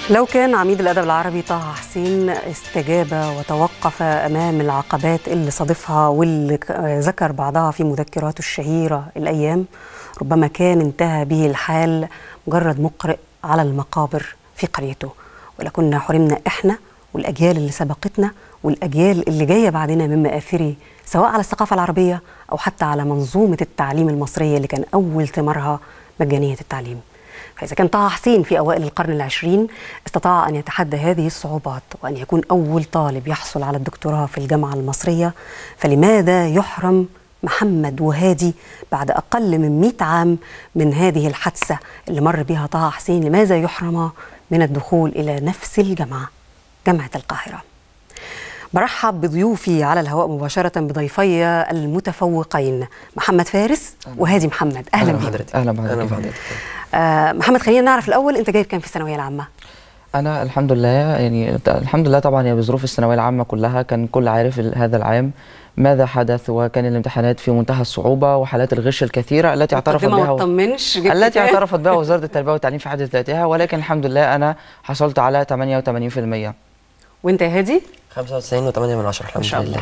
لو كان عميد الأدب العربي طه حسين استجاب وتوقف أمام العقبات اللي صادفها واللي ذكر بعضها في مذكراته الشهيرة الأيام ربما كان انتهى به الحال مجرد مقرئ على المقابر في قريته ولكنا حرمنا إحنا والأجيال اللي سبقتنا والأجيال اللي جاية بعدنا من مآثره سواء على الثقافة العربية أو حتى على منظومة التعليم المصرية اللي كان أول ثمارها مجانية التعليم فإذا كان طه حسين في أوائل القرن العشرين استطاع أن يتحدى هذه الصعوبات وأن يكون أول طالب يحصل على الدكتوراه في الجامعة المصرية فلماذا يحرم محمد وهادي بعد أقل من 100 عام من هذه الحادثة اللي مر بها طه حسين لماذا يحرم من الدخول إلى نفس الجامعة جامعة القاهرة برحب بضيوفي على الهواء مباشرة بضيفي المتفوقين محمد فارس وهادي محمد أهلا بك بحضرتك أهلا بحضرتك. اهلا بحضرتك آه محمد خلينا نعرف الأول أنت جايب كام في الثانوية العامة؟ انا الحمد لله يعني الحمد لله طبعا يا بظروف الثانويه العامه كلها كان كل عارف ال- هذا العام ماذا حدث وكان الامتحانات في منتهى الصعوبه وحالات الغش الكثيره التي اعترفت مقدمة بها ما تطمنش جبت التي كام؟ اعترفت بها وزاره التربيه والتعليم في حد ذاتها ولكن الحمد لله انا حصلت على 88% وأنت يا هادي؟ 95 و8 من 10 الحمد ما شاء لله الله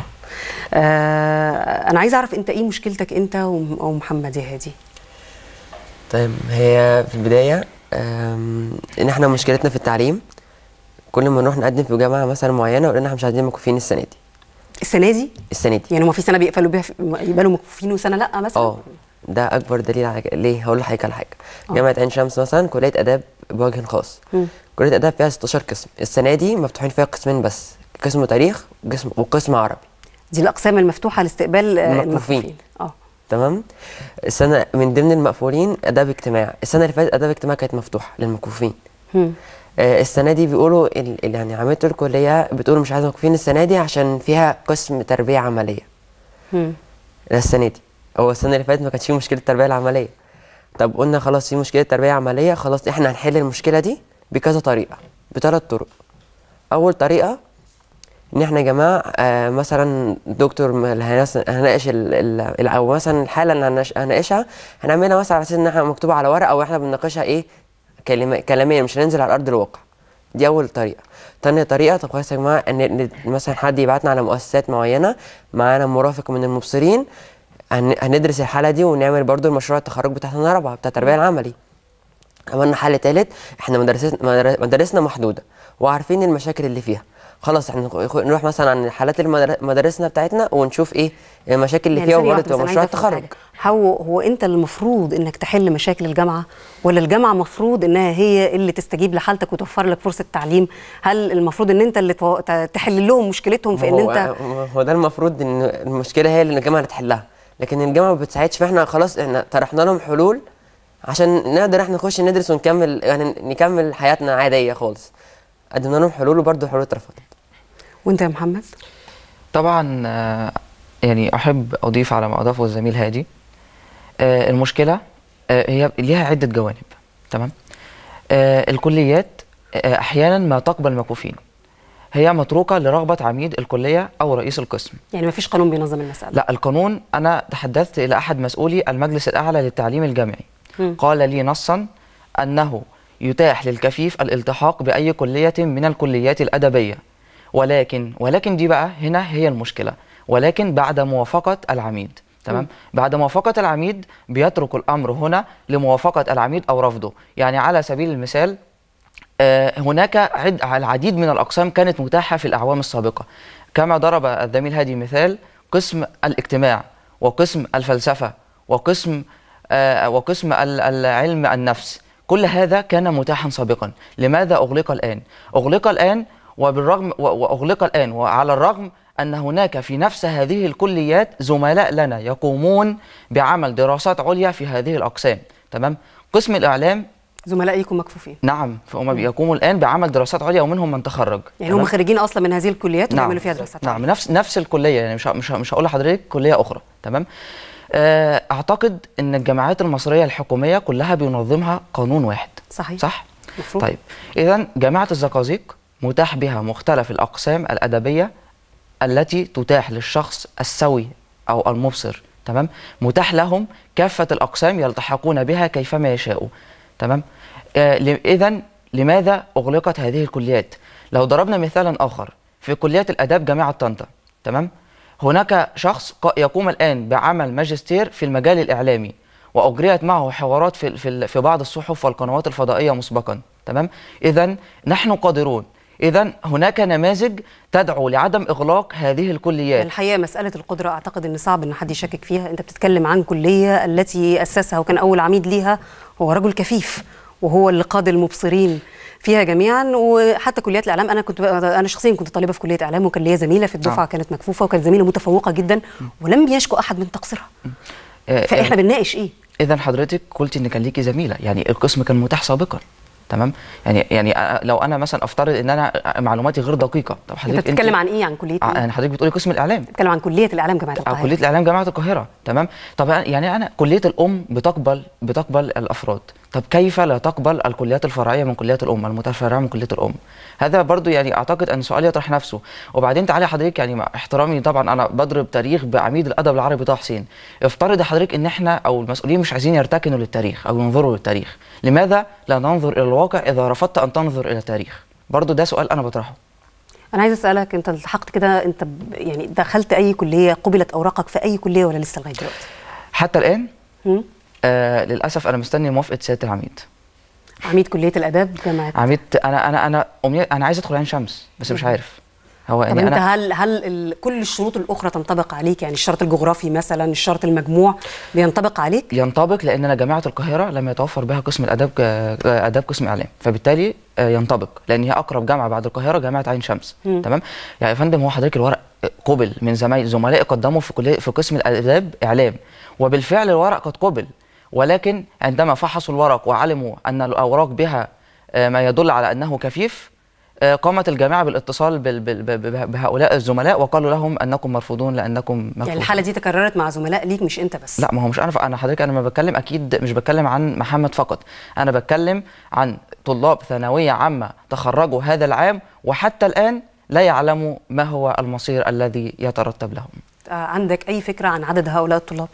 آه أنا عايزة أعرف أنت إيه مشكلتك أنت وم- ومحمد يا هادي؟ طيب هي في البدايه آم، ان احنا مشكلتنا في التعليم كل ما نروح نقدم في جامعه مثلا معينه يقول لنا احنا مش عايزين مكفوفين السنه دي السنة دي؟ السنه دي يعني هما في سنة بيقفلوا بيها يقبلوا مكفوفين وسنة لأ مثلا؟ اه ده اكبر دليل على كده. ليه هقول لحضرتك على حاجه آه. جامعه عين شمس مثلا كليه اداب بوجه خاص مم. كليه اداب فيها 16 قسم السنه دي مفتوحين فيها قسمين بس قسم تاريخ وقسم وقسم عربي دي الأقسام المفتوحة لاستقبال آه، المكفوفين. المكفوفين اه تمام السنه من ضمن المقفولين اداب اجتماع السنه اللي فاتت اداب اجتماع كانت مفتوحه للمكفوفين مم. آه. آه، السنه دي بيقولوا ال- ال- يعني عمليه الكليه بتقول مش عايزه مكفوفين السنه دي عشان فيها قسم تربيه عمليه مم. ده السنه دي هو السنه اللي فاتت ما كانش فيه مشكله التربيه العمليه طب قلنا خلاص في مشكله تربيه عمليه خلاص احنا هنحل المشكله دي بكذا طريقه بثلاث طرق اول طريقه ان احنا يا جماعه آه مثلا دكتور ما- اللي هنس- هنناقش ال- ال- ال- او مثلا الحاله اللي هنناقش- هنناقشها هنعملها مثلا على اساس ان احنا مكتوبه على ورقه او احنا بنناقشها ايه كلمه كلاميا مش هننزل على ارض الواقع دي اول طريقه تاني طريقه طب خلاص يا جماعه ان إن مثلا حد يبعتنا على مؤسسات معينه معانا مرافق من المبصرين هن- هندرس الحاله دي ونعمل برضو المشروع التخرج بتاع سنه رابعه بتاع التربيه العملي عملنا حل تالت احنا مدرسنا مدر- مدارسنا محدوده وعارفين المشاكل اللي فيها خلاص احنا نخ- نروح مثلا عن حالات المدر- مدارسنا بتاعتنا ونشوف ايه المشاكل اللي يعني فيها ثانية وبرضه واحدة بس تبقى أنا مشروع عايزة أفهم التخرج حاجة. هو هو انت المفروض انك تحل مشاكل الجامعه ولا الجامعه المفروض انها هي اللي تستجيب لحالتك وتوفر لك فرصه تعليم هل المفروض ان انت اللي تو- ت- تحل لهم مشكلتهم في ان هو, انت هو ده المفروض ان المشكله هي اللي الجامعه اللي تحلها لكن الجامعه ما بتساعدش فاحنا خلاص احنا طرحنا لهم حلول عشان نقدر احنا نخش ندرس ونكمل يعني نكمل حياتنا عاديه خالص قدمنا لهم حلول وبرضه الحلول اترفضت وانت يا محمد طبعا آه، يعني احب اضيف على ما اضافه الزميل هادي آه، المشكله آه، هي ليها عده جوانب تمام آه، الكليات آه، احيانا ما تقبل مكفوفين هي متروكه لرغبه عميد الكليه او رئيس القسم يعني ما فيش قانون بينظم المساله لا القانون انا تحدثت الى احد مسؤولي المجلس الاعلى للتعليم الجامعي مم. قال لي نصا انه يتاح للكفيف الالتحاق باي كليه من الكليات الادبيه ولكن ولكن دي بقى هنا هي المشكله ولكن بعد موافقه العميد تمام بعد موافقه العميد بيترك الامر هنا لموافقه العميد او رفضه يعني على سبيل المثال آه، هناك عد العديد من الأقسام كانت متاحة في الأعوام السابقة كما ضرب الزميل هادي مثال قسم الاجتماع وقسم الفلسفة وقسم آه، وقسم ال- العلم النفس كل هذا كان متاحا سابقا لماذا أغلق الآن؟ أغلق الآن وبالرغم و- وأغلق الآن وعلى الرغم أن هناك في نفس هذه الكليات زملاء لنا يقومون بعمل دراسات عليا في هذه الأقسام تمام؟ قسم الإعلام زملائكم مكفوفين نعم فهم بيقوموا الان بعمل دراسات عليا ومنهم من تخرج يعني هم تمام؟ خريجين اصلا من هذه الكليات نعم وبيعملوا فيها دراسات نعم عليا. نفس نفس الكليه يعني مش ه- مش ه- مش هقول لحضرتك كليه اخرى تمام آه، اعتقد ان الجامعات المصريه الحكوميه كلها بينظمها قانون واحد صحيح صح مفروض. طيب اذا جامعه الزقازيق متاح بها مختلف الاقسام الادبيه التي تتاح للشخص السوي او المبصر تمام متاح لهم كافه الاقسام يلتحقون بها كيفما يشاءوا تمام اذا لماذا أغلقت هذه الكليات لو ضربنا مثالا آخر في كلية الآداب جامعة طنطا تمام هناك شخص ق- يقوم الآن بعمل ماجستير في المجال الإعلامي وأجريت معه حوارات في في في بعض الصحف والقنوات الفضائية مسبقا تمام إذا نحن قادرون إذا هناك نماذج تدعو لعدم إغلاق هذه الكليات الحقيقه مساله القدره اعتقد ان صعب ان حد يشكك فيها انت بتتكلم عن كليه التي اسسها وكان اول عميد ليها هو رجل كفيف وهو اللي قاد المبصرين فيها جميعا وحتى كليات الاعلام انا كنت انا شخصيا كنت طالبه في كليه اعلام وكان ليا زميله في الدفعه نعم. كانت مكفوفه وكانت زميله متفوقه جدا ولم يشكو احد من تقصيرها آه، فاحنا بنناقش ايه اذا حضرتك قلت ان كان ليكي زميله يعني القسم كان متاح سابقا تمام يعني يعني أنا- لو انا مثلا افترض ان انا معلوماتي غير دقيقه طب انت حضرتك بتتكلم عن ايه عن كليه آه، ايه يعني حضرتك بتقولي قسم الاعلام بتتكلم عن كليه الاعلام جامعه او القاهره كليه الاعلام جامعه القاهره تمام طب يعني انا كليه الام بتقبل بتقبل الافراد طب كيف لا تقبل الكليات الفرعيه من كليات الام المتفرعه من كليه الام هذا برضو يعني اعتقد ان سؤال يطرح نفسه وبعدين تعالى حضرتك يعني مع احترامي طبعا انا بضرب تاريخ بعميد الادب العربي طه حسين افترض حضرتك ان احنا او المسؤولين مش عايزين يرتكنوا للتاريخ او ينظروا للتاريخ لماذا لا ننظر الى الواقع اذا رفضت ان تنظر الى التاريخ برضو ده سؤال انا بطرحه انا عايز اسالك انت التحقت كده انت ب- يعني دخلت اي كليه قبلت اوراقك في اي كليه ولا لسه لغايه دلوقتي حتى الان هم؟ آه للاسف انا مستني موافقه سياده العميد عميد كليه الاداب جامعه عميد انا انا انا أمنية انا عايز ادخل عين شمس بس مش عارف هو طب يعني انت انا هل هل ال- كل الشروط الاخرى تنطبق عليك يعني الشرط الجغرافي مثلا الشرط المجموع بينطبق عليك ينطبق لان انا جامعه القاهره لم يتوفر بها قسم الاداب ك- اداب قسم اعلام فبالتالي آه، ينطبق لان هي اقرب جامعه بعد القاهره جامعه عين شمس مم. تمام يعني يا فندم هو حضرتك الورق قبل من زمايل زملائي قدموا في كليه في قسم الاداب اعلام وبالفعل الورق قد قبل ولكن عندما فحصوا الورق وعلموا ان الاوراق بها آه، ما يدل على انه كفيف آه، قامت الجامعه بالاتصال بال- بال- ب- بهؤلاء الزملاء وقالوا لهم انكم مرفوضون لانكم يعني مكفوفون. الحاله دي تكررت مع زملاء ليك مش انت بس لا ما هو مش انا انا حضرتك انا ما بتكلم اكيد مش بتكلم عن محمد فقط انا بتكلم عن طلاب ثانويه عامه تخرجوا هذا العام وحتى الان لا يعلموا ما هو المصير الذي يترتب لهم آه، عندك اي فكره عن عدد هؤلاء الطلاب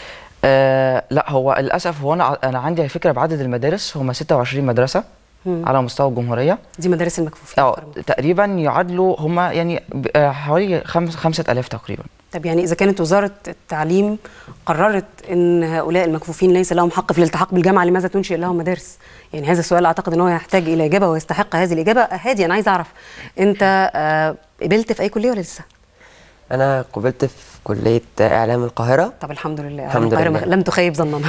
آه لا هو للاسف هو انا انا عندي فكره بعدد المدارس هم 26 مدرسه مم. على مستوى الجمهوريه دي مدارس المكفوفين اه تقريبا يعادلوا هم يعني ب- آه، حوالي خمس 5000 تقريبا طب يعني اذا كانت وزاره التعليم قررت ان هؤلاء المكفوفين ليس لهم حق في الالتحاق بالجامعه لماذا تنشئ لهم مدارس يعني هذا السؤال اعتقد ان هو يحتاج الى اجابه ويستحق هذه الاجابه هادي انا عايز اعرف انت آه، قبلت في اي كليه ولا لسه انا قبلت في كليه اعلام القاهره طب الحمد لله الحمد القاهرة لله. لم تخيب ظننا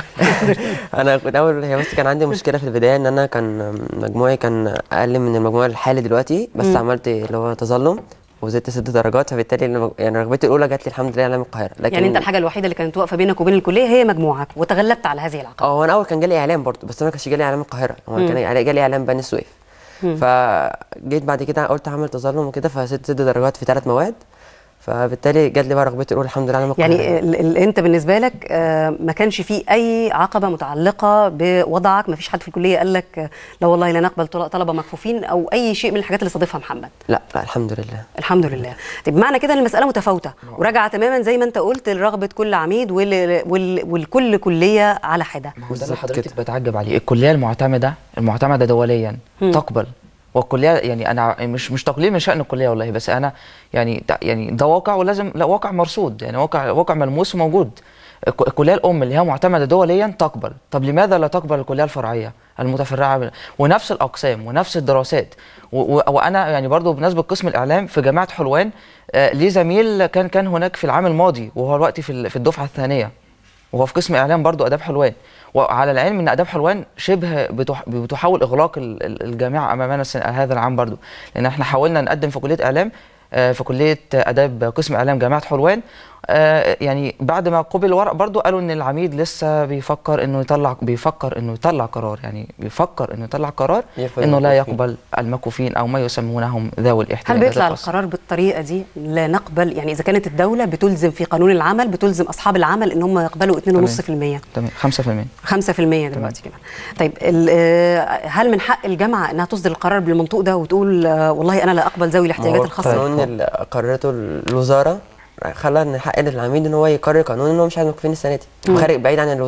انا كنت اول هي بس كان عندي مشكله في البدايه ان انا كان مجموعي كان اقل من المجموع الحالي دلوقتي بس مم. عملت اللي هو تظلم وزدت ست درجات فبالتالي المج- يعني رغبتي الاولى جات لي الحمد لله اعلام القاهره لكن يعني انت الحاجه الوحيده اللي كانت واقفه بينك وبين الكليه هي مجموعك وتغلبت على هذه العقبه اه هو انا اول كان جالي اعلام برضه بس انا ما كانش جالي اعلام القاهره هو مم. كان جالي اعلام بني سويف مم. فجيت بعد كده قلت هعمل تظلم وكده فزدت ست درجات في ثلاث مواد فبالتالي جات لي بقى رغبتي الاولى الحمد لله اعلام القاهره يعني ال ال انت بالنسبه لك آه، ما كانش في اي عقبه متعلقه بوضعك ما فيش حد في الكليه قال لك آه، لا والله لا نقبل طل- طلبه مكفوفين او اي شيء من الحاجات اللي استضيفها محمد لا لا الحمد لله الحمد لله طيب معنى كده ان المساله متفاوته وراجعه تماما زي ما انت قلت لرغبه كل عميد وال وال والكل كليه على حده وده اللي بالظبط حضرتك كده. بتعجب عليه الكليه المعتمده المعتمده دوليا مم. تقبل والكليه يعني انا مش مش تقليل من شان الكليه والله بس انا يعني ده- يعني ده واقع ولازم لا واقع مرصود يعني واقع واقع ملموس وموجود الك- الكليه الام اللي هي معتمده دوليا تقبل طب لماذا لا تقبل الكليه الفرعيه المتفرعه من- ونفس الاقسام ونفس الدراسات و- و- وانا يعني برضو بمناسبه قسم الاعلام في جامعه حلوان آه، ليه زميل كان كان هناك في العام الماضي وهو دلوقتي في ال- في الدفعه الثانيه وهو في قسم اعلام برضو اداب حلوان وعلى العلم ان اداب حلوان شبه بتح- بتحاول اغلاق ال- ال- الجامعه امامنا السنة- هذا العام برضو لان احنا حاولنا نقدم في كليه اعلام آه، في كليه اداب قسم اعلام جامعه حلوان آه، يعني بعد ما قبل الورق برضو قالوا ان العميد لسه بيفكر انه يطلع بيفكر انه يطلع قرار يعني بيفكر انه يطلع قرار يرفض انه لا المكفوفين. يقبل المكفوفين او ما يسمونهم ذوي هل الاحتياجات بيطلع الخاصة. القرار بالطريقه دي لا نقبل يعني اذا كانت الدوله بتلزم في قانون العمل بتلزم اصحاب العمل ان هم يقبلوا 2.5% تمام 5% 5% دلوقتي كمان طيب ال- آه، هل من حق الجامعه انها تصدر القرار بالمنطوق ده وتقول آه، والله انا لا اقبل ذوي الاحتياجات هو الخاصه القانون اللي قررته الوزاره خلى ان حق العميد ان هو يقرر قانون ان هو مش عايز مكفين السنه دي مم. وخارج بعيد عن الوزاره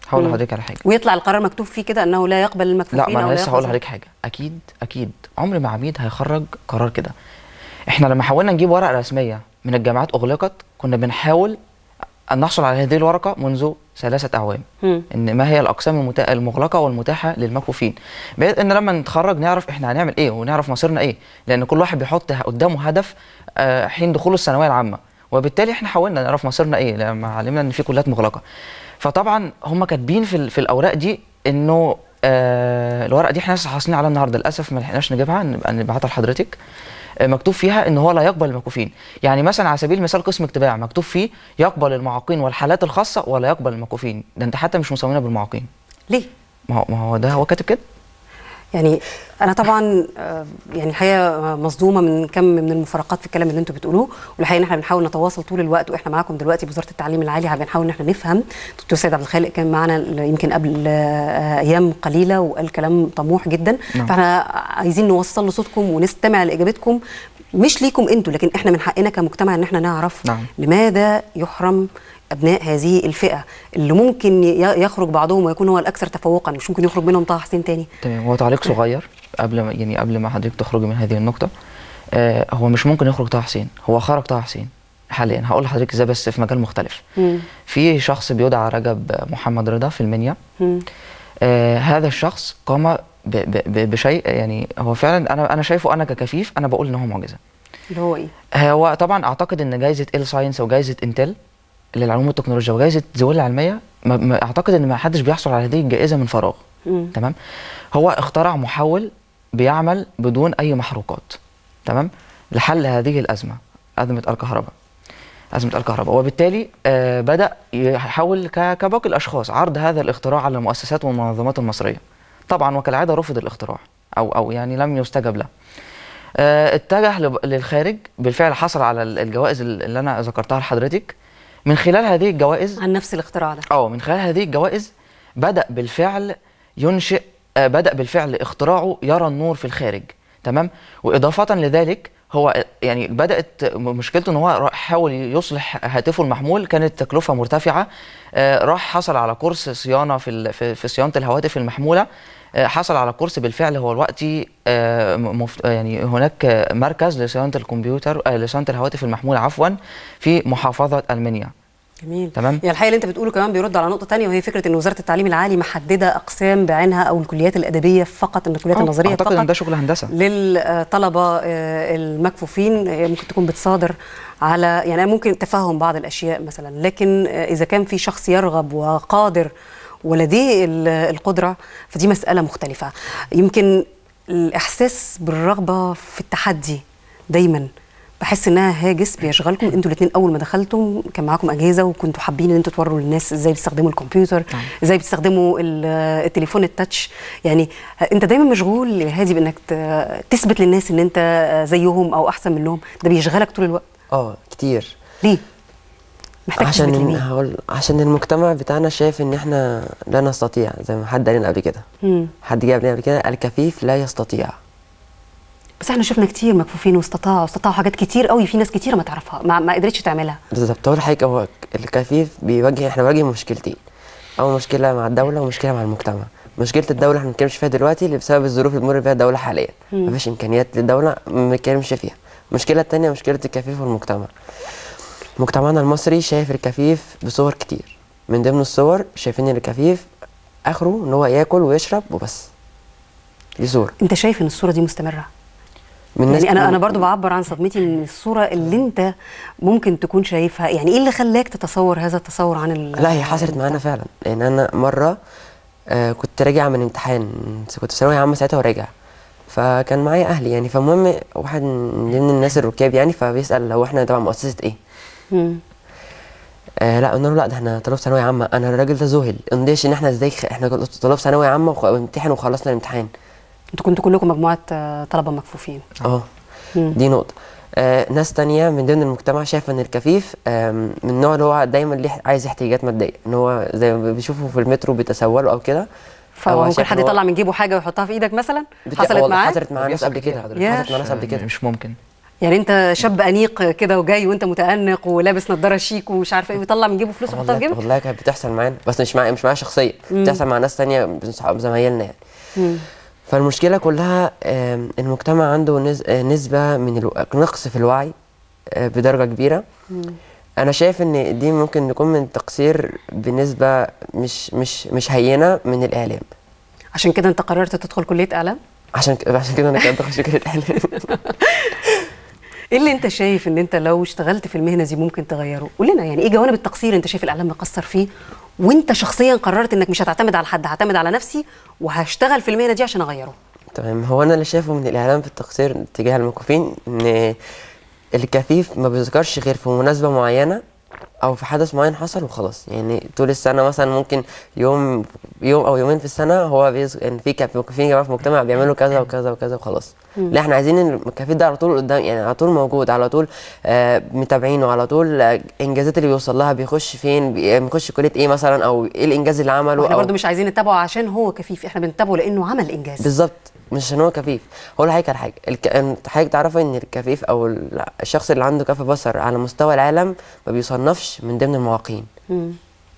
هقول مم. لحضرتك على حاجه ويطلع القرار مكتوب فيه كده انه لا يقبل المكفوفين لا ما أو انا لسه يقبل هقول لحضرتك حاجه اكيد اكيد عمر ما عميد هيخرج قرار كده احنا لما حاولنا نجيب ورقه رسميه من الجامعات اغلقت كنا بنحاول ان نحصل على هذه الورقه منذ ثلاثه اعوام مم. ان ما هي الاقسام المتا... المغلقه والمتاحه للمكفوفين بحيث ان لما نتخرج نعرف احنا هنعمل ايه ونعرف مصيرنا ايه لان كل واحد بيحط قدامه هدف آه، حين دخوله الثانويه العامه وبالتالي احنا حاولنا نعرف مصيرنا ايه لما علمنا ان في كليات مغلقه فطبعا هم كاتبين في, ال- في الاوراق دي انه آه الورقه دي احنا لسه حاصلين عليها النهارده للاسف ما لحقناش نجيبها نبقى نبعتها لحضرتك آه، مكتوب فيها ان هو لا يقبل المكفوفين يعني مثلا على سبيل المثال قسم اجتماع مكتوب فيه يقبل المعاقين والحالات الخاصه ولا يقبل المكفوفين ده انت حتى مش مسمينا بالمعاقين ليه؟ ما هو ما هو ده هو كاتب كده يعني انا طبعا آه، يعني الحقيقه مصدومه من كم من المفارقات في الكلام اللي انتم بتقولوه والحقيقه ان احنا بنحاول نتواصل طول الوقت واحنا معاكم دلوقتي بوزاره التعليم العالي بنحاول ان احنا نفهم دكتور سيد عبد الخالق كان معنا ل- يمكن قبل آه، ايام قليله وقال كلام طموح جدا نعم. فاحنا عايزين نوصل له صوتكم ونستمع لاجابتكم مش ليكم انتوا لكن احنا من حقنا كمجتمع ان احنا نعرف نعم. لماذا يحرم ابناء هذه الفئه اللي ممكن ي- يخرج بعضهم ويكون هو الاكثر تفوقا مش ممكن يخرج منهم طه حسين تاني تمام هو تعليق صغير قبل ما يعني قبل ما حضرتك تخرجي من هذه النقطة آه هو مش ممكن يخرج طه حسين هو خرج طه حسين حاليا هقول لحضرتك ازاي بس في مجال مختلف مم. في شخص بيدعى رجب محمد رضا في المنيا مم. آه هذا الشخص قام ب ب ب بشيء يعني هو فعلا انا انا شايفه انا ككفيف انا بقول ان هو معجزه اللي هو ايه؟ هو طبعا اعتقد ان جائزه ال ساينس وجائزه انتل للعلوم والتكنولوجيا وجائزه زويل العلميه ما ما اعتقد ان ما حدش بيحصل على هذه الجائزه من فراغ مم. تمام هو اخترع محول بيعمل بدون اي محروقات تمام لحل هذه الازمه ازمه الكهرباء ازمه الكهرباء وبالتالي آه بدا يحاول ك- كباقي الاشخاص عرض هذا الاختراع على المؤسسات والمنظمات المصريه طبعا وكالعاده رفض الاختراع او او يعني لم يستجب له آه، اتجه لب- للخارج بالفعل حصل على ال- الجوائز ال- اللي انا ذكرتها لحضرتك من خلال هذه الجوائز عن نفس الاختراع ده اه من خلال هذه الجوائز بدا بالفعل ينشئ آه، بدا بالفعل اختراعه يرى النور في الخارج تمام واضافه لذلك هو آه، يعني بدات م- مشكلته ان هو راح حاول يصلح هاتفه المحمول كانت تكلفه مرتفعه آه، راح حصل على كورس صيانه في ال- في في صيانه الهواتف المحموله آه، حصل على كورس بالفعل هو دلوقتي آه، م- مف- آه، يعني هناك آه، مركز لصيانه الكمبيوتر آه، لصيانه الهواتف المحموله عفوا في محافظه المنيا جميل تمام. يعني الحقيقه اللي انت بتقوله كمان بيرد على نقطه تانية وهي فكره ان وزاره التعليم العالي محدده اقسام بعينها او الكليات الادبيه فقط ان الكليات آه، النظريه اعتقد فقط ان ده شغل هندسه للطلبه آه، المكفوفين آه، ممكن تكون بتصادر على يعني ممكن تفهم بعض الاشياء مثلا لكن آه، اذا كان في شخص يرغب وقادر ولديه ال- القدره فدي مساله مختلفه يمكن الاحساس بالرغبه في التحدي دايما بحس انها هاجس بيشغلكم انتوا الاثنين اول ما دخلتم كان معاكم اجهزه وكنتوا حابين ان انتوا توروا للناس ازاي بيستخدموا الكمبيوتر نعم. ازاي بتستخدموا ال- التليفون التاتش يعني انت دايما مشغول يا هادي بانك ت- تثبت للناس ان انت زيهم او احسن منهم ده بيشغلك طول الوقت اه كتير ليه محتاج تثبت عشان لمين هقول عشان المجتمع بتاعنا شايف ان احنا لا نستطيع زي ما حد قال لنا قبل كده مم. حد جه قبلنا قبل كده الكفيف لا يستطيع بس احنا شفنا كتير مكفوفين واستطاعوا استطاعوا حاجات كتير قوي في ناس كتيره ما تعرفها ما, ما قدرتش تعملها بالظبط اول حاجه هو الكفيف بيواجه احنا بنواجه مشكلتين اول مشكله مع الدوله ومشكله مع المجتمع مشكله الدوله احنا ما بنتكلمش فيها دلوقتي اللي بسبب الظروف اللي بتمر بيها الدوله حاليا مفيش امكانيات للدوله ما بنتكلمش فيها المشكله الثانيه مشكله الكفيف والمجتمع مجتمعنا المصري شايف الكفيف بصور كتير من ضمن الصور شايفين ان الكفيف اخره ان هو ياكل ويشرب وبس دي صوره انت شايف ان الصوره دي مستمره من ناس يعني انا كتير- انا برضو بعبر عن صدمتي من الصوره اللي انت ممكن تكون شايفها يعني ايه اللي خلاك تتصور هذا التصور عن ال- لا هي حصلت معانا فعلا لان انا مره آه كنت راجع من امتحان كنت في ثانويه عامه ساعتها وراجع فكان معايا اهلي يعني فالمهم واحد من ضمن الناس الركاب يعني فبيسال هو احنا تبع مؤسسه ايه مم. آه لا قلنا له لا ده احنا طلاب ثانويه عامه انا الراجل ده ذهل قنديش ان احنا ازاي خ... احنا طلاب ثانويه عامه وخ- وامتحن وخلصنا الامتحان انتوا كنتوا كلكم مجموعه آه، طلبه مكفوفين اه مم. دي نقطة آه ناس تانية من ضمن المجتمع شايفة ان الكفيف آم، من النوع اللي هو دايما ليه عايز احتياجات مادية ان هو زي ما بيشوفوا في المترو بيتسولوا او كده فهو ممكن شايف حد إن هو- يطلع من جيبه حاجه ويحطها في ايدك مثلا بت- حصلت والله معاك حصلت مع ناس قبل كده حضرتك. يا. حصلت مع ناس قبل كده مش ممكن يعني انت شاب انيق كده وجاي وانت متانق ولابس نظاره شيك ومش عارفه ايه بيطلع من جيبه فلوس ويحطها في والله جيبك والله كانت بتحصل معانا بس مش معايا مش معايا شخصيا بتحصل مع ناس تانية من صحاب زمايلنا يعني مم. فالمشكلة كلها آم، المجتمع عنده نز- آه، نسبة من الو... نقص في الوعي آه، بدرجة كبيرة أنا شايف إن دي ممكن يكون من تقصير بنسبة مش مش مش هينة من الإعلام عشان كده انت قررت تدخل كليه اعلام عشان ك... عشان كده أنا كنت أخش كلية إعلام ايه اللي انت شايف ان انت لو اشتغلت في المهنه دي ممكن تغيره قول لنا يعني ايه جوانب التقصير انت شايف الاعلام مقصر فيه وانت شخصيا قررت انك مش هتعتمد على حد هعتمد على نفسي وهشتغل في المهنه دي عشان اغيره تمام هو أنا اللي شايفه من الإعلام في التقصير تجاه المكفوفين إن الكفيف ما بيذكرش غير في مناسبة معينة أو في حدث معين حصل وخلاص يعني طول السنة مثلا ممكن يوم يوم أو يومين في السنة هو بيز... إن في كف- مكفوفين جماعة في المجتمع بيعملوا كذا وكذا وكذا وخلاص لا احنا عايزين إن الكفيف ده على طول قدام يعني على طول موجود على طول آه متابعينه على طول آه إنجازات اللي بيوصل لها بيخش فين بي- بيخش كلية إيه مثلا أو إيه الإنجاز اللي عمله احنا أو برضو مش عايزين نتابعه عشان هو كفيف احنا بنتابعه لانه عمل انجاز بالظبط مش عشان هو كفيف هقول لحضرتك على حاجه الك... انت حضرتك تعرفي ان الكفيف او ال- الشخص اللي عنده كف بصر على مستوى العالم ما بيصنفش من ضمن المعاقين مم.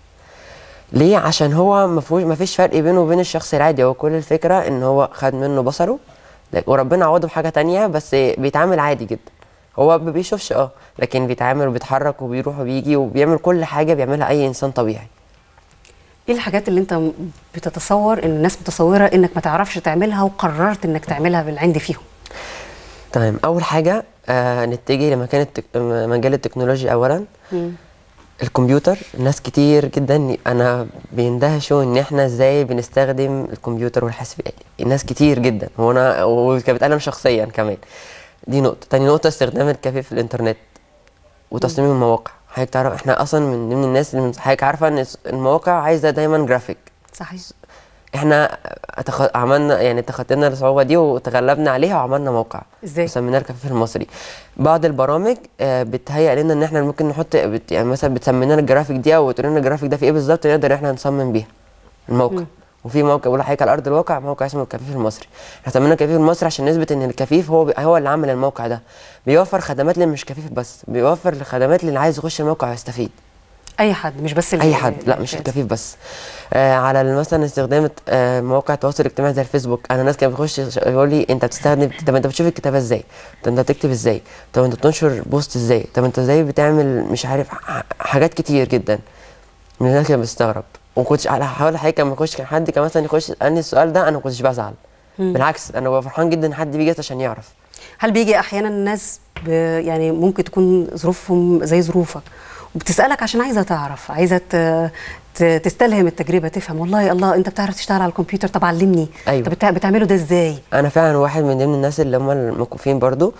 ليه عشان هو ما فيهوش ما فيش فرق بينه وبين الشخص العادي هو كل الفكره ان هو خد منه بصره لك- وربنا عوضه بحاجه تانية بس بيتعامل عادي جدا هو ما بيشوفش اه لكن بيتعامل وبيتحرك وبيروح وبيجي وبيعمل كل حاجه بيعملها اي انسان طبيعي ايه الحاجات اللي انت م- بتتصور ان الناس متصوره انك ما تعرفش تعملها وقررت انك تعملها بالعند فيهم تمام اول حاجه آه نتجه لمكان التك... مجال التكنولوجيا اولا الكمبيوتر ناس كتير جدا انا بيندهشوا ان احنا ازاي بنستخدم الكمبيوتر والحاسب الالي الناس كتير جدا وانا وكانت بتكلم شخصيا كمان دي نقطه تاني نقطه استخدام الكافيه في الانترنت وتصميم المواقع حضرتك تعرف احنا اصلا من ضمن الناس اللي من- حضرتك عارفه ان المواقع عايزه دايما جرافيك صحيح احنا أتخ... عملنا يعني تخطينا الصعوبه دي وتغلبنا عليها وعملنا موقع ازاي؟ وسميناه الكفيف المصري بعض البرامج آه، بتهيأ لنا ان احنا ممكن نحط بت... يعني مثلا بتسمي لنا الجرافيك دي او تقول لنا الجرافيك ده في ايه بالظبط نقدر احنا نصمم بيها الموقع وفي موقع بقول لحضرتك على ارض الواقع موقع اسمه الكفيف المصري احنا سميناه الكفيف المصري عشان نثبت ان الكفيف هو هو اللي عامل الموقع ده بيوفر خدمات اللي مش كفيف بس بيوفر الخدمات اللي عايز يخش الموقع ويستفيد اي حد مش بس ال- اي حد لا ال- مش ال- الكفيف بس آه على ال- مثلا استخدام آه مواقع التواصل الاجتماعي زي الفيسبوك انا ناس كانت بتخش يقول لي انت بتستخدم طب انت بتشوف الكتابه ازاي طب انت بتكتب ازاي طب انت بتنشر بوست ازاي طب انت ازاي بتعمل مش عارف ح- حاجات كتير جدا من الناس كانت بتستغرب وما كنتش على حاول حاجه لما يخش كان حد كان مثلا يخش يسالني السؤال ده انا ما كنتش بزعل بالعكس انا ببقى فرحان جدا ان حد بيجي عشان يعرف هل بيجي احيانا الناس ب... يعني ممكن تكون ظروفهم زي ظروفك وبتسالك عشان عايزه تعرف عايزه ت... ت... تستلهم التجربه تفهم والله الله انت بتعرف تشتغل على الكمبيوتر طب علمني أيوة. طب بتع... بتعمله ده ازاي انا فعلا واحد من ضمن الناس اللي هم الموقوفين برضو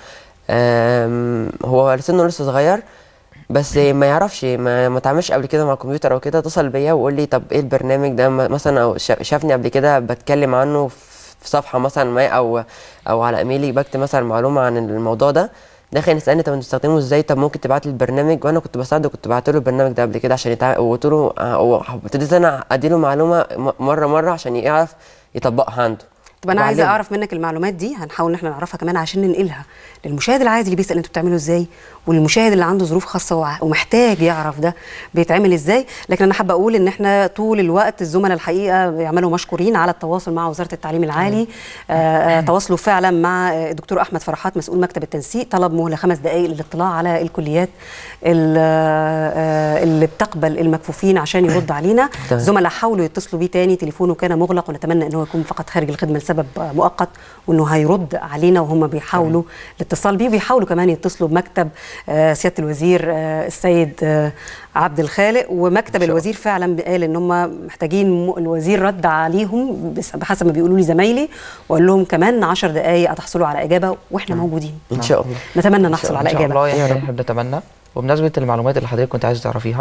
آم، هو سنه لسه صغير بس ما يعرفش ما ما اتعاملش قبل كده مع الكمبيوتر او كده اتصل بيا وقول لي طب ايه البرنامج ده م- مثلا او شا- شافني قبل كده بتكلم عنه في صفحه مثلا ما او او على ايميلي بكتب مثلا معلومه عن الموضوع ده داخل يسالني طب انت بتستخدمه ازاي طب ممكن تبعت لي البرنامج وانا كنت بساعده كنت بعت له البرنامج ده قبل كده عشان يتع... وقلت له آه، وابتديت انا اديله معلومه م- مره مره عشان يعرف يطبقها عنده طب انا عايزه وأعلمه. اعرف منك المعلومات دي هنحاول ان احنا نعرفها كمان عشان ننقلها للمشاهد العادي اللي بيسال انتوا بتعملوا ازاي والمشاهد اللي عنده ظروف خاصه وع- ومحتاج يعرف ده بيتعمل ازاي لكن انا حابه اقول ان احنا طول الوقت الزملاء الحقيقه بيعملوا مشكورين على التواصل مع وزاره التعليم العالي آه، آه، تواصلوا فعلا مع آه، الدكتور احمد فرحات مسؤول مكتب التنسيق طلب مهله خمس دقائق للاطلاع على الكليات ال- آه، اللي بتقبل المكفوفين عشان يرد علينا تمام. زملاء حاولوا يتصلوا بيه تاني تليفونه كان مغلق ونتمنى ان هو يكون فقط خارج الخدمه لسبب مؤقت وانه هيرد علينا وهم بيحاولوا الاتصال بيه وبيحاولوا كمان يتصلوا بمكتب آه، سياده الوزير آه، السيد آه، عبد الخالق ومكتب الوزير فعلا قال ان هم محتاجين م- الوزير رد عليهم بس- بحسب ما بيقولوا لي زمايلي وقال لهم كمان 10 دقائق هتحصلوا على اجابه واحنا موجودين ان شاء الله نتمنى نحصل على ان شاء اجابه الله يا يعني رب. احنا بنتمنى وبمناسبه المعلومات اللي حضرتك كنت عايز تعرفيها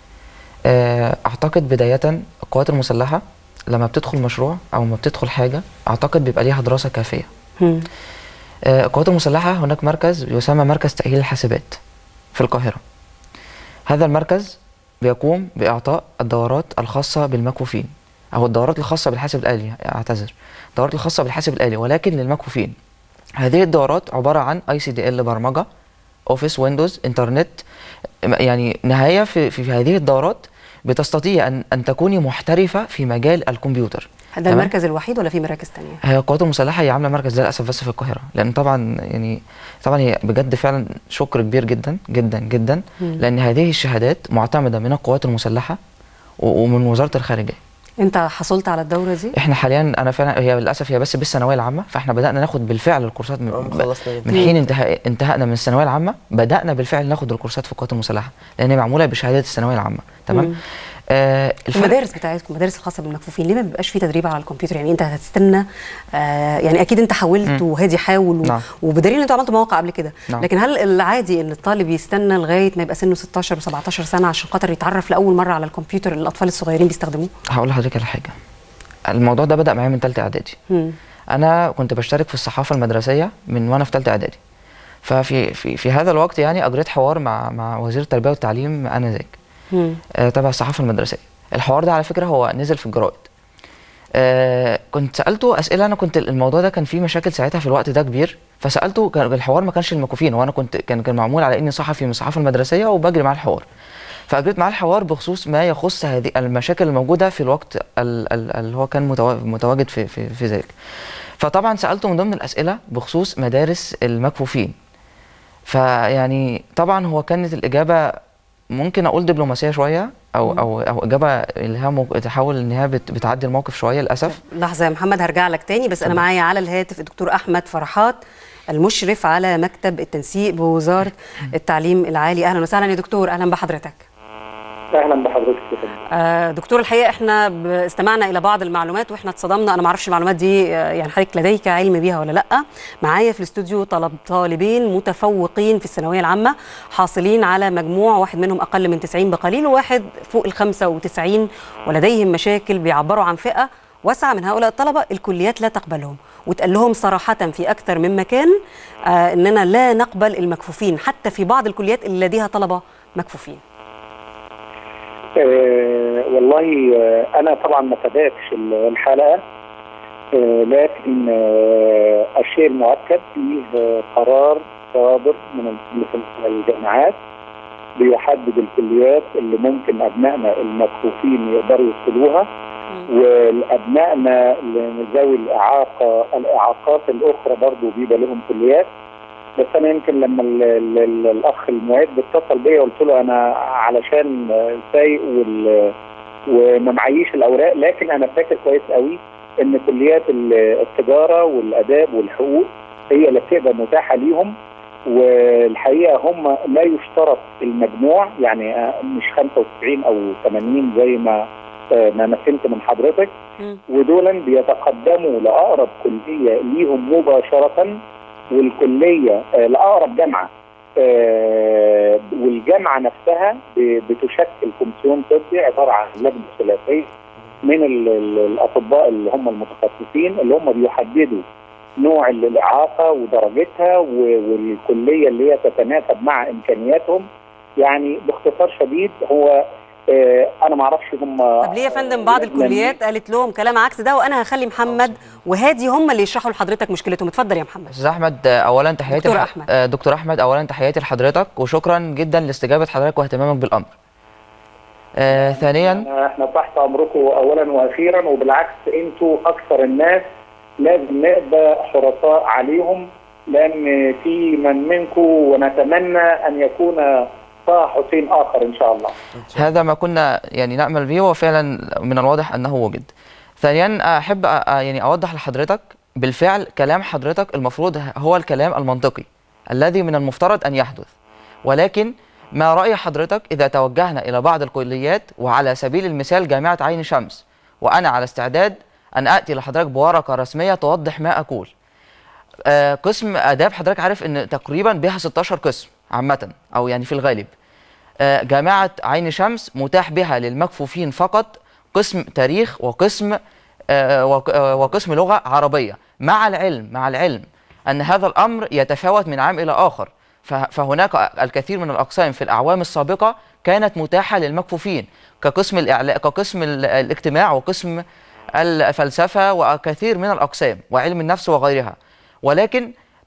آه، اعتقد بدايه القوات المسلحه لما بتدخل مشروع او ما بتدخل حاجه اعتقد بيبقى ليها دراسه كافيه هم. آه، القوات المسلحه هناك مركز يسمى مركز تاهيل الحاسبات في القاهره هذا المركز بيقوم باعطاء الدورات الخاصه بالمكفوفين او الدورات الخاصه بالحاسب الالي اعتذر الدورات الخاصه بالحاسب الالي ولكن للمكفوفين هذه الدورات عباره عن اي سي دي ال برمجه اوفيس ويندوز انترنت يعني نهايه في, في, في هذه الدورات بتستطيع ان ان تكوني محترفه في مجال الكمبيوتر ده تمام؟ المركز الوحيد ولا في مراكز تانية؟ هي القوات المسلحه هي عامله مركز ده للاسف بس في القاهره لان طبعا يعني طبعا هي بجد فعلا شكر كبير جدا جدا جدا لان هذه الشهادات معتمده من القوات المسلحه و- ومن وزاره الخارجيه انت حصلت على الدوره دي؟ احنا حاليا انا فعلا هي للاسف هي بس بالثانويه العامه فاحنا بدانا ناخد بالفعل الكورسات من, آه، خلصنا من حين انتهاء انتهائنا من الثانويه العامه بدانا بالفعل ناخد الكورسات في القوات المسلحه لان هي معموله بشهاده الثانويه العامه تمام آه الفرق المدارس بتاعتكم المدارس الخاصه بالمكفوفين ليه ما بيبقاش في تدريب على الكمبيوتر يعني انت هتستنى آه يعني اكيد انت حاولت وهادي حاول و... نعم. وبدليل ان انتوا عملتوا مواقع قبل كده نعم. لكن هل العادي ان الطالب يستنى لغايه ما يبقى سنه 16 و17 سنه عشان خاطر يتعرف لاول مره على الكمبيوتر اللي الاطفال الصغيرين بيستخدموه هقول لحضرتك على حاجه الموضوع ده بدا معايا من ثالثه اعدادي مم. انا كنت بشترك في الصحافه المدرسيه من وانا في ثالثه اعدادي ففي في, في هذا الوقت يعني اجريت حوار مع مع وزير التربيه والتعليم انذاك مم. آه، تبع الصحافه المدرسيه الحوار ده على فكره هو نزل في الجرائد آه كنت سالته اسئله انا كنت الموضوع ده كان فيه مشاكل ساعتها في الوقت ده كبير فسالته كان الحوار ما كانش المكوفين وانا كنت كان كان معمول على اني صحفي من الصحافه المدرسيه وبجري مع الحوار فاجريت معاه الحوار بخصوص ما يخص هذه المشاكل الموجوده في الوقت ال- ال- اللي هو كان متوا- متواجد في في, في ذلك فطبعا سالته من ضمن الاسئله بخصوص مدارس المكفوفين فيعني طبعا هو كانت الاجابه ممكن اقول دبلوماسيه شويه او او او اجابه اللي هي مو- تحاول ان هي بت- بتعدي الموقف شويه للاسف لحظه يا محمد هرجع لك تاني بس انا معايا على الهاتف الدكتور احمد فرحات المشرف على مكتب التنسيق بوزاره التعليم العالي اهلا وسهلا يا دكتور اهلا بحضرتك اهلا بحضرتك يا فندم آه، دكتور الحقيقه احنا ب- استمعنا الى بعض المعلومات واحنا اتصدمنا انا ما اعرفش المعلومات دي آه، يعني حضرتك لديك علم بيها ولا لا معايا في الاستوديو طلب طالبين متفوقين في الثانويه العامه حاصلين على مجموع واحد منهم اقل من 90 بقليل وواحد فوق ال 95 ولديهم مشاكل بيعبروا عن فئه واسعه من هؤلاء الطلبه الكليات لا تقبلهم وتقال لهم صراحه في اكثر من مكان آه اننا لا نقبل المكفوفين حتى في بعض الكليات اللي لديها طلبه مكفوفين آه والله آه انا طبعا ما تابعتش ال- الحلقه آه لكن آه الشيء المؤكد فيه آه قرار صادر من ال- من الجامعات بيحدد الكليات اللي ممكن ابنائنا المكفوفين يقدروا يدخلوها والابنائنا اللي ذوي الاعاقه الاعاقات الاخرى برضو بيبقى لهم كليات بس انا يمكن لما ال ال ال الاخ المعد اتصل بيا قلت له انا علشان سايق وال وما معيش الاوراق لكن انا فاكر كويس قوي ان كليات ال- التجاره والاداب والحقوق هي اللي بتبقى متاحه ليهم والحقيقه هم لا يشترط المجموع يعني آه، مش 95 او 80 زي ما آه، ما أنا فهمت من حضرتك مم. ودولا بيتقدموا لاقرب كليه ليهم مباشره والكليه آه، لاقرب جامعه آه، والجامعه نفسها ب- بتشكل كومسيون طبي عباره عن لجنه ثلاثيه من ال- ال- الاطباء اللي هم المتخصصين اللي هم بيحددوا نوع ال- الاعاقه ودرجتها و- والكليه اللي هي تتناسب مع امكانياتهم يعني باختصار شديد هو آه، انا ما اعرفش هم طب ليه يا فندم بعض الكليات قالت لهم كلام عكس ده وانا هخلي محمد وهادي هم اللي يشرحوا لحضرتك مشكلتهم اتفضل يا محمد استاذ احمد آه، اولا تحياتي دكتور لح- أحمد. آه، دكتور احمد اولا تحياتي لحضرتك وشكرا جدا لاستجابه حضرتك واهتمامك بالامر آه ثانيا احنا تحت امركم اولا واخيرا وبالعكس انتوا اكثر الناس لازم نبقى حرصاء عليهم لان في من منكم ونتمنى ان يكون طه حسين اخر ان شاء الله. هذا ما كنا يعني نأمل به وفعلا من الواضح أنه وجد ثانيا أحب أ- يعني أوضح لحضرتك بالفعل كلام حضرتك المفروض هو الكلام المنطقي الذي من المفترض أن يحدث ولكن ما رأي حضرتك إذا توجهنا إلى بعض الكليات وعلى سبيل المثال جامعة عين شمس وأنا على استعداد أن آتي لحضرتك بورقة رسمية توضح ما أقول آه، قسم آداب حضرتك عارف إن تقريبا بها 16 قسم عامة أو يعني في الغالب آه، جامعة عين شمس متاح بها للمكفوفين فقط قسم تاريخ وقسم آه، وق- آه، وقسم لغة عربية مع العلم مع العلم أن هذا الأمر يتفاوت من عام إلى آخر ف- فهناك الكثير من الأقسام في الأعوام السابقة كانت متاحة للمكفوفين كقسم الإعلاء كقسم ال- الاجتماع وقسم الفلسفة وكثير من الأقسام وعلم النفس وغيرها ولكن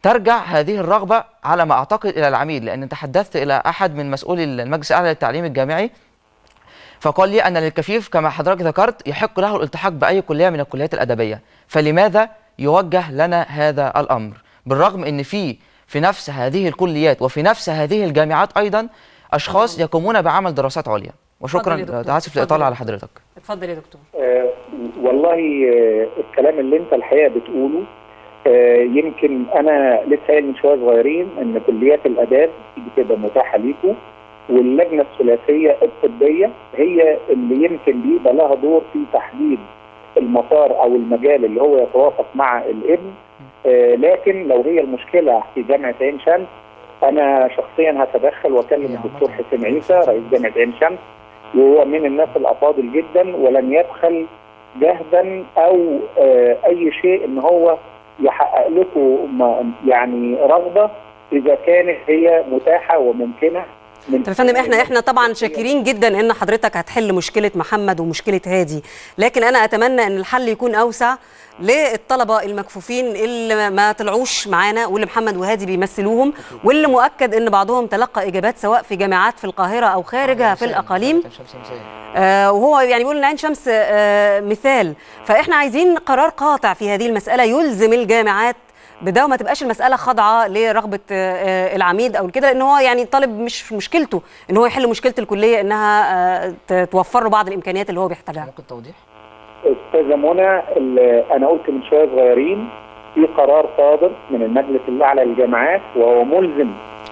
ترجع هذه الرغبه على ما اعتقد الى العميد لان تحدثت الى احد من مسؤولي المجلس الاعلى للتعليم الجامعي فقال لي ان للكفيف كما حضرتك ذكرت يحق له الالتحاق باي كليه من الكليات الادبيه فلماذا يوجه لنا هذا الامر بالرغم ان في في نفس هذه الكليات وفي نفس هذه الجامعات ايضا اشخاص يقومون بعمل دراسات عليا وشكرا اتفضل يا دكتور. اسف اتفضل. لاطاله على حضرتك اتفضل يا دكتور آه، والله آه، الكلام اللي انت الحقيقه بتقوله آه، يمكن انا لسه قايل من شويه صغيرين ان كليات الاداب بتبقى متاحه ليكم واللجنه الثلاثيه الطبيه هي اللي يمكن بيبقى لها دور في تحديد المسار او المجال اللي هو يتوافق مع الابن آه، لكن لو هي المشكله في جامعه عين شمس انا شخصيا هتدخل واكلم الدكتور حسين عيسى رئيس جامعه عين شمس وهو من الناس الافاضل جدا ولن يبخل جهدا او آه، اي شيء ان هو يحقق لكم م- يعني رغبه اذا كانت هي متاحه وممكنه من طب يا فندم احنا احنا طبعا شاكرين جدا ان حضرتك هتحل مشكله محمد ومشكله هادي لكن انا اتمنى ان الحل يكون اوسع للطلبه المكفوفين اللي ما طلعوش معانا واللي محمد وهادي بيمثلوهم واللي مؤكد ان بعضهم تلقى اجابات سواء في جامعات في القاهره او خارجها في الاقاليم آه وهو يعني بيقول ان عين شمس آه مثال فاحنا عايزين قرار قاطع في هذه المساله يلزم الجامعات بده وما تبقاش المساله خاضعه لرغبه آه، آه، العميد او كده لان هو يعني طالب مش مشكلته ان هو يحل مشكله الكليه انها آه، ت- توفر له بعض الامكانيات اللي هو بيحتاجها ممكن توضيح استاذه منى ال- انا قلت من شويه صغيرين في قرار صادر من المجلس الاعلى للجامعات وهو ملزم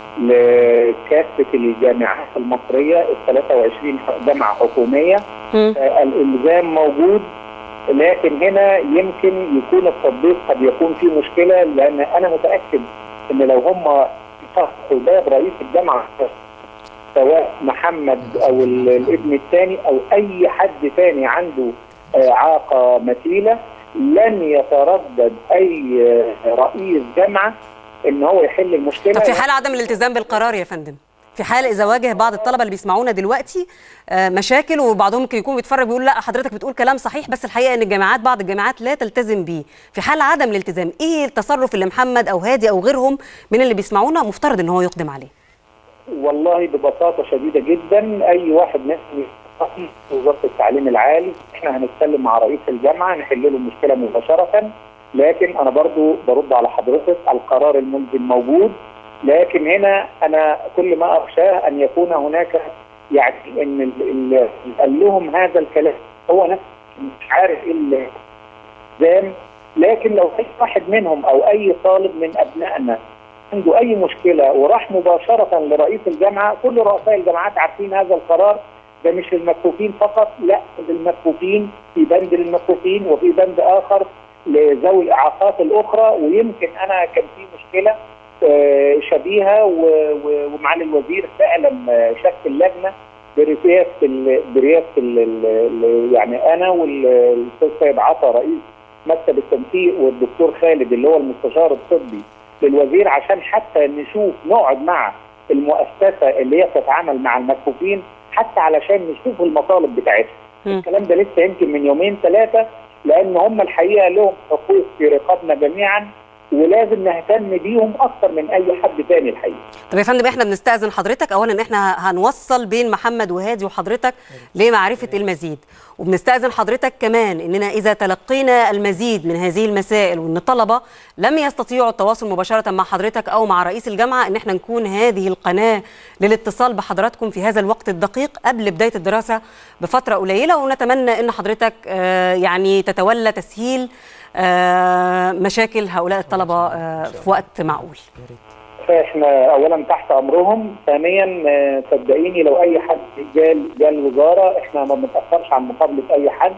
لكافه الجامعات المصريه ال 23 جامعه حكوميه مم. آه، الالزام موجود لكن هنا يمكن يكون التطبيق قد يكون فيه مشكله لان انا متاكد ان لو هم فتحوا باب رئيس الجامعه سواء محمد او ال- الابن الثاني او اي حد ثاني عنده آه، اعاقه مثيله لن يتردد اي آه، رئيس جامعه ان هو يحل المشكله طب في حال عدم الالتزام بالقرار يا فندم في حال اذا واجه بعض الطلبه اللي بيسمعونا دلوقتي آه، مشاكل وبعضهم ممكن يكون بيتفرج بيقول لا حضرتك بتقول كلام صحيح بس الحقيقه ان الجامعات بعض الجامعات لا تلتزم بيه في حال عدم الالتزام ايه التصرف اللي محمد او هادي او غيرهم من اللي بيسمعونا مفترض ان هو يقدم عليه والله ببساطة شديدة جدا أي واحد نسمي في وزارة التعليم العالي احنا هنتكلم مع رئيس الجامعة نحل له المشكلة مباشرة لكن أنا برضو برد على حضرتك القرار الملزم موجود لكن هنا أنا كل ما أخشاه أن يكون هناك يعني أن ال- ال- اللي قال لهم هذا الكلام هو نفسه مش عارف إيه اللي الالتزام لكن لو اي واحد منهم او اي طالب من ابنائنا عنده اي مشكله وراح مباشره لرئيس الجامعه كل رؤساء الجامعات عارفين هذا القرار ده مش للمكفوفين فقط لا للمكفوفين في بند للمكفوفين وفي بند اخر لذوي الاعاقات الاخرى ويمكن انا كان في مشكله آه، شبيهه و- و- ومعالي الوزير فعلا آه، شكل لجنه برئاسه ال- برئاسه ال- ال- ال- يعني انا والاستاذ سيد عطا رئيس مكتب التنسيق والدكتور خالد اللي هو المستشار الطبي للوزير عشان حتى نشوف نقعد مع المؤسسه اللي هي بتتعامل مع المكفوفين حتى علشان نشوف المطالب بتاعتها. مم. الكلام ده لسه يمكن من يومين ثلاثه لان هم الحقيقه لهم حقوق في رقابنا جميعا ولازم نهتم بيهم اكتر من اي حد تاني الحقيقه. طب يا فندم احنا بنستأذن حضرتك اولا احنا هنوصل بين محمد وهادي وحضرتك لمعرفة المزيد وبنستأذن حضرتك كمان اننا اذا تلقينا المزيد من هذه المسائل وان الطلبة لم يستطيعوا التواصل مباشرة مع حضرتك او مع رئيس الجامعة ان احنا نكون هذه القناة للاتصال بحضراتكم في هذا الوقت الدقيق قبل بداية الدراسة بفترة قليلة ونتمنى ان حضرتك آه، يعني تتولى تسهيل آه، مشاكل هؤلاء الطلبة آه، في وقت معقول فاحنا اولا تحت امرهم، ثانيا آه، صدقيني لو اي حد جال جال الوزاره احنا ما بنتاخرش عن مقابله اي حد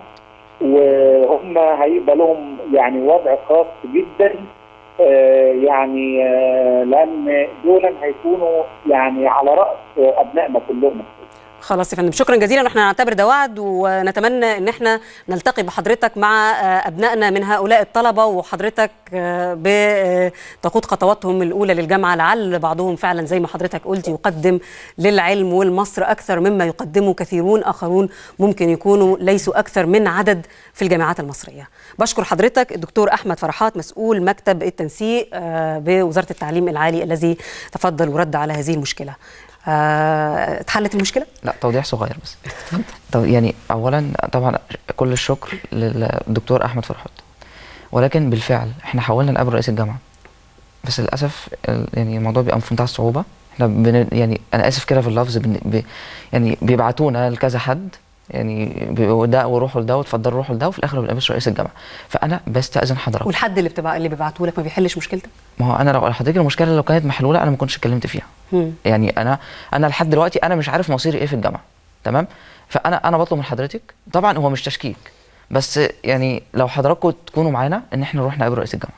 وهم هيبقى لهم يعني وضع خاص جدا آه، يعني آه، لان دول هيكونوا يعني على راس ابنائنا كلهم خلاص يا فندم شكرا جزيلا واحنا نعتبر ده وعد ونتمنى ان احنا نلتقي بحضرتك مع آه، ابنائنا من هؤلاء الطلبه وحضرتك آه، بتقود خطواتهم الاولى للجامعه لعل بعضهم فعلا زي ما حضرتك قلت يقدم للعلم والمصر اكثر مما يقدمه كثيرون اخرون ممكن يكونوا ليسوا اكثر من عدد في الجامعات المصريه. بشكر حضرتك الدكتور احمد فرحات مسؤول مكتب التنسيق آه، بوزاره التعليم العالي الذي تفضل ورد على هذه المشكله. آه، اتحلت المشكله؟ لا توضيح صغير بس طب يعني اولا طبعا كل الشكر للدكتور احمد فرحات ولكن بالفعل احنا حاولنا نقابل رئيس الجامعه بس للاسف ال- يعني الموضوع بيبقى في منتهى الصعوبه احنا بن يعني انا اسف كده في اللفظ بن ب يعني بيبعتونا لكذا حد يعني بيبقوا ده وروحوا لده وتفضلوا روحوا لده وفي الاخر ما بنقابلش رئيس الجامعه فانا بستاذن حضرتك والحد اللي بتبع اللي بيبعته لك ما بيحلش مشكلتك؟ ما هو انا لو حضرتك المشكله لو كانت محلوله انا ما كنتش اتكلمت فيها مم. يعني انا انا لحد دلوقتي انا مش عارف مصيري ايه في الجامعه تمام فانا انا بطلب من حضرتك طبعا هو مش تشكيك بس يعني لو حضراتكم تكونوا معانا ان احنا نروح نقابل رئيس الجامعه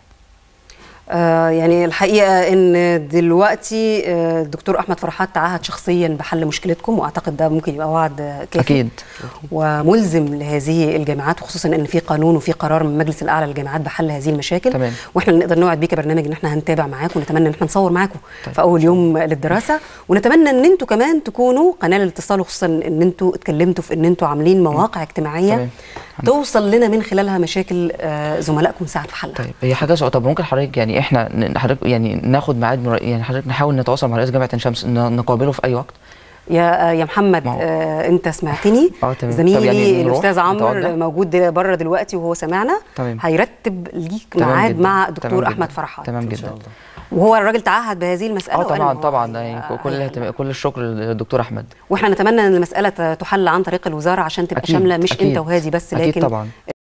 آه يعني الحقيقه ان دلوقتي آه، الدكتور احمد فرحات تعهد شخصيا بحل مشكلتكم واعتقد ده ممكن يبقى وعد آه، كافي اكيد وملزم لهذه الجامعات وخصوصا ان في قانون وفي قرار من المجلس الاعلى للجامعات بحل هذه المشاكل تمام. واحنا اللي نقدر نوعد بيه كبرنامج ان احنا هنتابع معاكم ونتمنى ان احنا نصور معاكم طيب. في اول يوم للدراسه ونتمنى ان انتوا كمان تكونوا قناه للاتصال وخصوصا ان انتوا اتكلمتوا في ان انتوا عاملين مواقع اجتماعيه تمام. توصل لنا من خلالها مشاكل آه، زملائكم نساعد في حلها طيب هي حاجه سؤال طب ممكن حضرتك يعني احنا ن- حضرتك يعني ناخد ميعاد من رئي- يعني حضرتك نحاول نتواصل مع رئيس جامعه عين شمس ن- نقابله في اي وقت يا يا محمد ما هو- آه انت سمعتني اه تمام. طب زميلي يعني نروح الاستاذ عمرو نتوجه؟ موجود دل- بره دلوقتي وهو سامعنا تمام. هيرتب ليك تمام ميعاد جدا. مع تمام الدكتور جدا. احمد فرحات تمام جدا وهو الراجل تعهد بهذه المساله اه وقال إن طبعا هو طبعا هي- يعني كل هي- الاهتمام كل الشكر للدكتور احمد واحنا نتمنى ان المساله تحل عن طريق الوزاره عشان تبقى أكيد، شامله مش أكيد. انت وهادي بس اكيد لكن طبعا